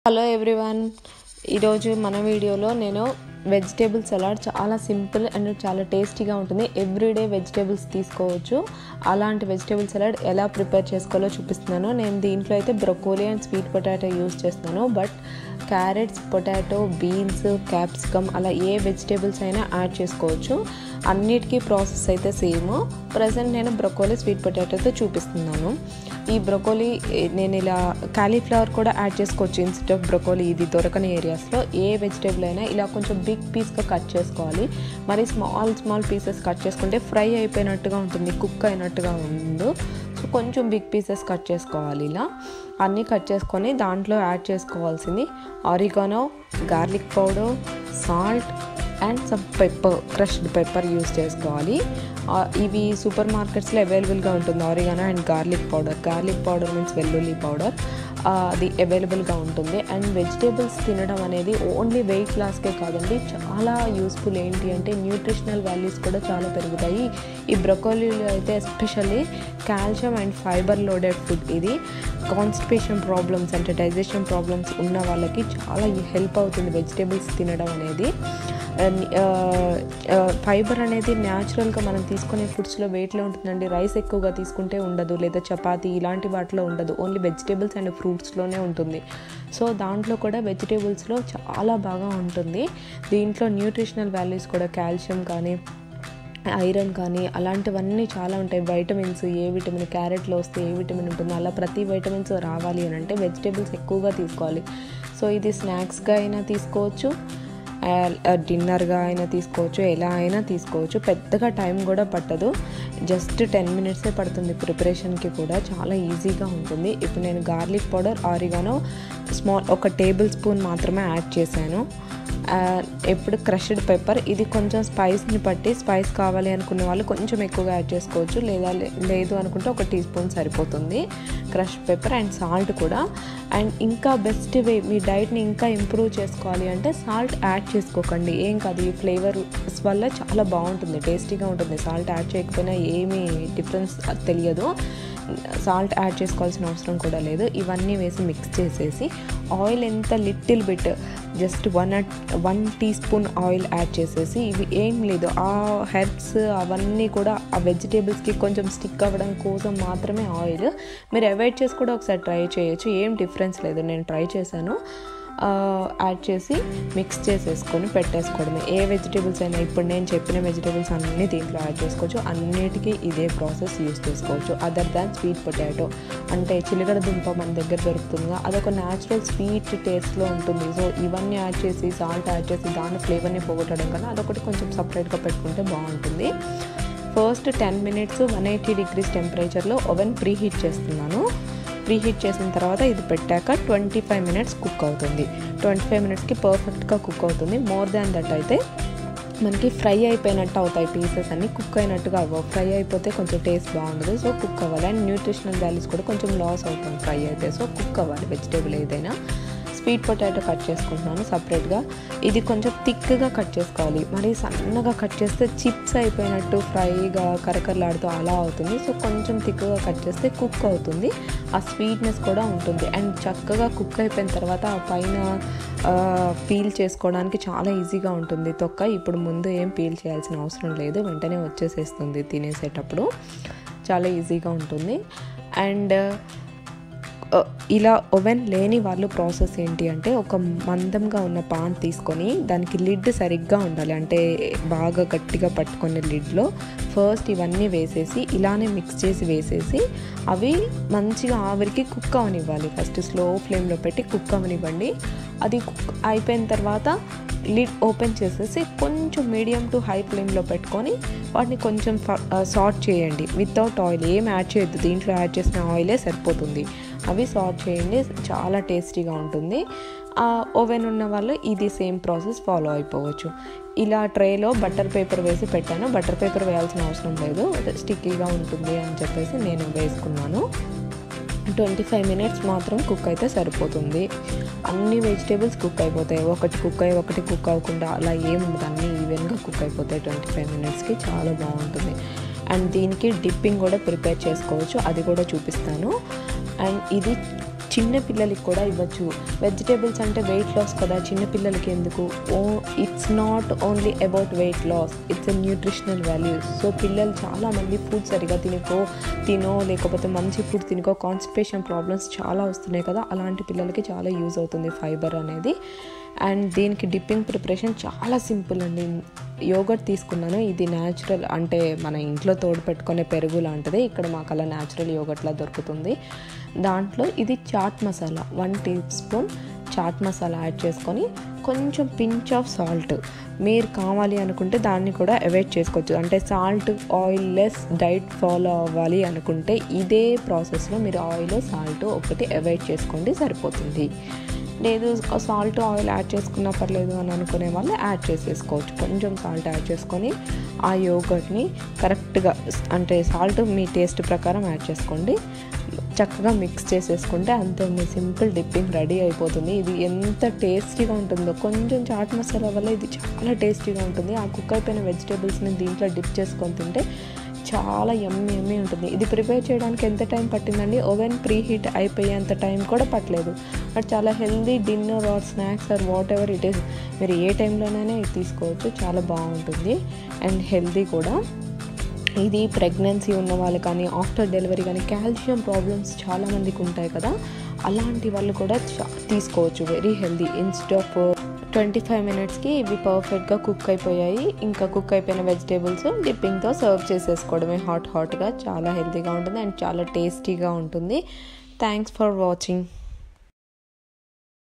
hello everyone ఈరోజు మన వీడియోలో నేను వెజిటేబుల్ సలాడ్ చాలా సింపుల్ అండ్ చాలా టేస్టీగా ఉంటుంది ఎవ్రీడే వెజిటేబుల్స్ తీసుకోవచ్చు అలాంటి వెజిటేబుల్ సలాడ్ ఎలా ప్రిపేర్ చేసుకోవాలో చూపిస్తున్నాను నేను దీంట్లో అయితే broccoli and sweet potato use చేస్తున్నాను but carrots potato beans capsicum అలా ఏ వెజిటేబుల్స్ అయినా యాడ్ చేసుకోవచ్చు అన్నిటికీ ప్రాసెస్ అయితే సేమ్ ప్రజెంట్ నేను బ్రొకోలీ స్వీట్ పొటాటోతో చూపిస్తున్నాను ఈ బ్రొకోలీ నేను ఇలా కాలీఫ్లవర్ కూడా యాడ్ చేసుకోవచ్చు ఇన్స్టెడ్ ఆఫ్ బ్రొకోలీ ఇది దొరకని ఏరియాస్లో ఏ వెజిటేబుల్ అయినా ఇలా కొంచెం బిగ్ పీస్గా కట్ చేసుకోవాలి మరి స్మాల్ స్మాల్ పీసెస్ కట్ చేసుకుంటే ఫ్రై అయిపోయినట్టుగా ఉంటుంది కుక్ అయినట్టుగా ఉండదు సో కొంచెం బిగ్ పీసెస్ కట్ చేసుకోవాలి ఇలా అన్నీ కట్ చేసుకొని దాంట్లో యాడ్ చేసుకోవాల్సింది oregano garlic powder salt and some pepper crushed pepper use చేసుకోవాలి ఇవి సూపర్ మార్కెట్స్లో అవైలబుల్గా ఉంటుంది oregano and garlic powder garlic powder means వెల్లుల్లి పౌడర్ అది అవైలబుల్గా ఉంటుంది అండ్ వెజిటేబుల్స్ తినడం అనేది ఓన్లీ వెయిట్ లాస్కే కాదండి చాలా యూస్ఫుల్ ఏంటి అంటే న్యూట్రిషనల్ వాల్యూస్ కూడా చాలా పెరుగుతాయి ఈ బ్రొకోలీలో అయితే especially calcium and fibre loaded food ఇది కాన్స్టిపేషన్ ప్రాబ్లమ్స్ అంటే డైజెషన్ ప్రాబ్లమ్స్ ఉన్న వాళ్ళకి చాలా హెల్ప్ అవుతుంది వెజిటేబుల్స్ తినడం అనేది ఫైబర్ అనేది న్యాచురల్గా మనం తీసుకునే ఫుడ్స్లో వెయిట్లో ఉంటుందండి రైస్ ఎక్కువగా తీసుకుంటే ఉండదు లేదా చపాతీ ఇలాంటి వాటిలో ఉండదు ఓన్లీ వెజిటేబుల్స్ అండ్ ఫ్రూట్స్లోనే ఉంటుంది సో దాంట్లో కూడా వెజిటేబుల్స్లో చాలా బాగా ఉంటుంది దీంట్లో న్యూట్రిషనల్ వాల్యూస్ కూడా కాల్షియం కానీ ఐరన్ కానీ అలాంటివన్నీ చాలా ఉంటాయి వైటమిన్స్ ఏ విటమిన్ క్యారెట్లో వస్తే ఏ విటమిన్ ఉంటుందో అలా ప్రతి వైటమిన్స్ రావాలి అని అంటే వెజిటేబుల్స్ ఎక్కువగా తీసుకోవాలి సో ఇది స్నాక్స్గా అయినా తీసుకోవచ్చు డిన్నర్గా అయినా తీసుకోవచ్చు ఎలా అయినా తీసుకోవచ్చు పెద్దగా టైం కూడా పట్టదు జస్ట్ టెన్ మినిట్సే పడుతుంది ప్రిపరేషన్కి కూడా చాలా ఈజీగా ఉంటుంది ఇప్పుడు నేను గార్లిక్ పౌడర్ ఆరిగానో స్మాల్ ఒక టేబుల్ స్పూన్ మాత్రమే యాడ్ చేశాను ఎప్పుడు క్రష్డ్ పెప్పర్ ఇది కొంచెం స్పైస్ని బట్టి స్పైస్ కావాలి అనుకునే వాళ్ళు కొంచెం ఎక్కువగా యాడ్ చేసుకోవచ్చు లేదా లేదు అనుకుంటే ఒక టీ స్పూన్ సరిపోతుంది క్రష్ పెప్పర్ అండ్ సాల్ట్ కూడా అండ్ ఇంకా బెస్ట్ వే మీ డైట్ని ఇంకా ఇంప్రూవ్ చేసుకోవాలి అంటే సాల్ట్ యాడ్ చేసుకోకండి ఏం కాదు ఈ ఫ్లేవర్స్ వల్ల చాలా బాగుంటుంది టేస్టీగా ఉంటుంది సాల్ట్ యాడ్ చేయకపోయినా ఏమీ డిఫరెన్స్ తెలియదు సాల్ట్ యాడ్ చేసుకోవాల్సిన అవసరం కూడా లేదు ఇవన్నీ వేసి మిక్స్ చేసేసి ఆయిల్ ఎంత little bit just one one teaspoon oil add చేసేసి ఇవి ఏం లేదు ఆ హెర్బ్స్ అవన్నీ కూడా ఆ వెజిటేబుల్స్కి కొంచెం స్టిక్ అవ్వడం కోసం మాత్రమే ఆయిల్ మీరు అవాయిడ్ చేసి కూడా ఒకసారి ట్రై చేయొచ్చు ఏం డిఫరెన్స్ లేదు నేను ట్రై చేశాను యాడ్ చేసి మిక్స్ చేసేసుకొని పెట్టేసుకోవడమే ఏ వెజిటేబుల్స్ అయినా ఇప్పుడు నేను చెప్పిన వెజిటేబుల్స్ అన్నీ దీంట్లో యాడ్ చేసుకోవచ్చు అన్నిటికీ ఇదే ప్రాసెస్ యూస్ చేసుకోవచ్చు అదర్ దాన్ స్వీట్ పొటాటో అంటే చిలకడ దుంప మన దగ్గర దొరుకుతుందిగా అదొక న్యాచురల్ స్వీట్ టేస్ట్లో ఉంటుంది సో ఇవన్నీ యాడ్ చేసి సాల్ట్ యాడ్ చేసి దాని ఫ్లేవర్ని పోగొట్టడం కన్నా అదొకటి కొంచెం సపరేట్గా పెట్టుకుంటే బాగుంటుంది first ten minutes one eighty degrees టెంపరేచర్లో ఓవెన్ ప్రీ హీట్ చేస్తున్నాను ప్రీ హీట్ చేసిన తర్వాత ఇది పెట్టాక ట్వంటీ ఫైవ్ మినిట్స్ కుక్ అవుతుంది ట్వంటీ ఫైవ్ మినిట్స్కి పర్ఫెక్ట్గా కుక్ అవుతుంది మోర్ దాన్ దట్ అయితే మనకి ఫ్రై అయిపోయినట్టు అవుతాయి పీసెస్ అన్ని కుక్ అయినట్టుగా అవ్వవు ఫ్రై అయిపోతే కొంచెం టేస్ట్ బాగుండదు సో కుక్ అవ్వాలి అండ్ న్యూట్రిషనల్ వాల్యూస్ కూడా కొంచెం లాస్ అవుతుంది ఫ్రై అయితే సో కుక్ అవ్వాలి వెజిటేబుల్ ఏదైనా స్వీట్ పొటాటో కట్ చేసుకుంటున్నాను సపరేట్గా ఇది కొంచెం థిక్గా కట్ చేసుకోవాలి మరి సన్నగా కట్ చేస్తే చిప్స్ అయిపోయినట్టు ఫ్రైగా కరకరలాడుతూ అలా అవుతుంది సో కొంచెం థిక్గా కట్ చేస్తే కుక్ అవుతుంది ఆ స్వీట్నెస్ కూడా ఉంటుంది అండ్ చక్కగా కుక్ అయిపోయిన తర్వాత ఆ పైన పీల్ చేసుకోవడానికి చాలా ఈజీగా ఉంటుంది తొక్క ఇప్పుడు ముందు ఏం పీల్ చేయాల్సిన అవసరం లేదు వెంటనే వచ్చేసేస్తుంది తినేసేటప్పుడు చాలా ఈజీగా ఉంటుంది అండ్ ఇలా ఓవెన్ లేని వాళ్ళు ప్రాసెస్ ఏంటి అంటే ఒక మందంగా ఉన్న పాన్ తీసుకొని దానికి లిడ్ సరిగ్గా ఉండాలి అంటే బాగా గట్టిగా పట్టుకునే లిడ్లో ఫస్ట్ ఇవన్నీ వేసేసి ఇలానే మిక్స్ చేసి వేసేసి అవి మంచిగా ఆవిరికి కుక్ అవనివ్వాలి ఫస్ట్ స్లో ఫ్లేమ్లో పెట్టి కుక్ అవనివ్వండి అది కుక్ అయిపోయిన తర్వాత లిడ్ ఓపెన్ చేసేసి కొంచెం మీడియం టు హై ఫ్లేమ్లో పెట్టుకొని వాటిని కొంచెం సార్ట్ చేయండి వితౌట్ ఆయిల్ ఏం యాడ్ చేయొద్దు దీంట్లో యాడ్ చేసిన ఆయిలే సరిపోతుంది అవి సార్ట్ చేయండి చాలా టేస్టీగా ఉంటుంది ఓవెన్ ఉన్న వాళ్ళు ఇది సేమ్ ప్రాసెస్ ఫాలో అయిపోవచ్చు ఇలా ట్రేలో బటర్ పేపర్ వేసి పెట్టాను బటర్ పేపర్ వేయాల్సిన అవసరం లేదు స్టిక్కీగా ఉంటుంది అని చెప్పేసి నేను వేసుకున్నాను ట్వంటీ ఫైవ్ మినిట్స్ మాత్రం కుక్ అయితే సరిపోతుంది అన్ని వెజిటేబుల్స్ కుక్ అయిపోతాయి ఒకటి కుక్ అయ్యి ఒకటి కుక్ అవ్వకుండా అలా ఏముండదు అన్నీ ఈవెన్గా కుక్ అయిపోతాయి ట్వంటీ ఫైవ్ మినిట్స్కి చాలా బాగుంటుంది అండ్ దీనికి డిప్పింగ్ కూడా ప్రిపేర్ చేసుకోవచ్చు అది కూడా చూపిస్తాను అండ్ ఇది చిన్న పిల్లలకి కూడా ఇవ్వచ్చు వెజిటేబుల్స్ అంటే వెయిట్ లాస్ కదా చిన్న పిల్లలకి ఎందుకు oh it's not only about weight loss it's a nutritional values so పిల్లలు చాలామంది ఫుడ్ సరిగా తినుకో తినో లేకపోతే మంచి ఫుడ్ తినుకో కాన్స్టిపేషన్ ప్రాబ్లమ్స్ చాలా వస్తున్నాయి కదా అలాంటి పిల్లలకి చాలా యూజ్ అవుతుంది ఫైబర్ అనేది అండ్ దీనికి డిప్పింగ్ ప్రిపరేషన్ చాలా సింపుల్ అండి యోగర్ట్ తీసుకున్నాను ఇది న్యాచురల్ అంటే మన ఇంట్లో తోడు పెట్టుకునే పెరుగు లాంటిది ఇక్కడ మాకు అలా న్యాచురల్ యోగర్ట్లా దొరుకుతుంది దాంట్లో ఇది chaat masala one teaspoon chaat masala add చేసుకొని కొంచెం పించ్ ఆఫ్ సాల్ట్ మీరు కావాలి అనుకుంటే దాన్ని కూడా అవాయిడ్ చేసుకోవచ్చు అంటే salt oil less diet follow అవ్వాలి అనుకుంటే ఇదే ప్రాసెస్లో మీరు ఆయిల్ సాల్ట్ ఒకటి అవాయిడ్ చేసుకోండి సరిపోతుంది లేదు సాల్ట్ ఆయిల్ యాడ్ చేసుకున్నా పర్లేదు అని అనుకునే వాళ్ళు యాడ్ చేసేసుకోవచ్చు కొంచెం సాల్ట్ యాడ్ చేసుకొని ఆ యోగర్ట్ని కరెక్ట్గా అంటే సాల్ట్ మీ టేస్ట్ ప్రకారం యాడ్ చేసుకోండి చక్కగా మిక్స్ చేసేసుకుంటే అంతే మీ సింపుల్ డిప్పింగ్ రెడీ అయిపోతుంది ఇది ఎంత టేస్టీగా ఉంటుందో కొంచెం చాట్ మసాలా వల్ల ఇది చాలా టేస్టీగా ఉంటుంది ఆ కుక్ అయిపోయిన వెజిటేబుల్స్ని దీంట్లో డిప్ చేసుకొని తింటే చాలా ఎమ్మి ఎమ్మి ఉంటుంది ఇది ప్రిపేర్ చేయడానికి ఎంత టైం పట్టిందండి ఓవెన్ ప్రీ హీట్ అయిపోయేంత టైం కూడా పట్టలేదు బట్ చాలా healthy dinner or snacks or whatever it is మీరు ఏ టైంలోనైనా ఇది తీసుకోవచ్చు చాలా బాగుంటుంది అండ్ హెల్దీ కూడా ఇది ప్రెగ్నెన్సీ ఉన్న వాళ్ళు కానీ ఆఫ్టర్ డెలివరీ కానీ కాల్షియం ప్రాబ్లమ్స్ చాలామందికి ఉంటాయి కదా అలాంటి వాళ్ళు కూడా తీసుకోవచ్చు very healthy instead of twenty five మినిట్స్కి ఇవి పర్ఫెక్ట్గా కుక్ అయిపోయాయి ఇంకా కుక్ అయిపోయిన వెజిటేబుల్స్ డిప్పింగ్తో సర్వ్ చేసేసుకోవడమే హాట్ హాట్గా చాలా హెల్తీగా ఉంటుంది అండ్ చాలా టేస్టీగా ఉంటుంది థ్యాంక్స్ ఫర్ వాచింగ్